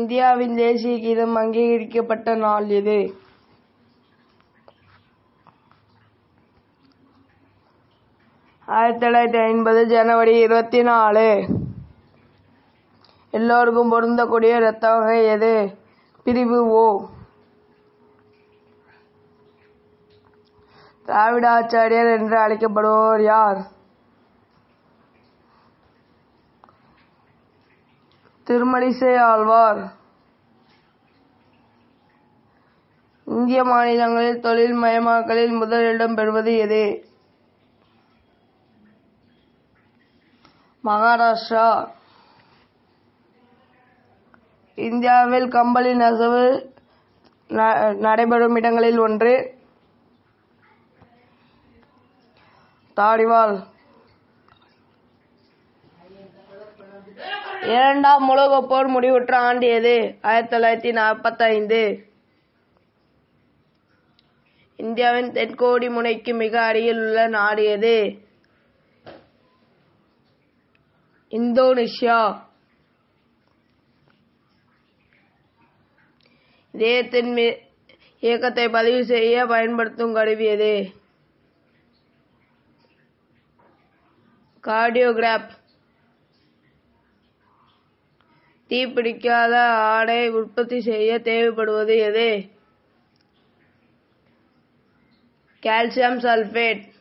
இந்தியாவின் தேசிய கீதம் அங்கீகரிக்கப்பட்ட நாள் எது ஆயிரத்தி தொள்ளாயிரத்தி ஐம்பது ஜனவரி இருபத்தி நாலு எல்லோருக்கும் பொருந்தக்கூடிய இரத்த வகை எது பிரிவு ஓ திராவிட ஆச்சாரியர் என்று அழைக்கப்படுபவர் யார் திருமலிசை ஆழ்வார் இந்திய மாநிலங்களில் தொழில் மயமாக்கலில் முதலிடம் பெறுவது எது மகாராஷ்டிரா இந்தியாவில் கம்பளி நெசவு ந- நடைபெறும் இடங்களில் ஒன்று தாடிவால் இரண்டாம் உலகப் போர் முடிவுற்ற ஆண்டு எது ஆயிரத்தி தொள்ளாயிரத்தி நாற்பத்தைந்து இந்தியாவின் தென்கோடி முனைக்கு மிக அருகில் உள்ள நாடு எது இந்தோனேஷியா இதயத்தின் மீ- இயக்கத்தை பதிவு செய்ய பயன்படுத்தும் கருவி எது கார்டியோகிராப் தீப்பிடிக்காத ஆடை உற்பத்தி செய்ய தேவைப்படுவது எது கால்சியம் சல்பேட்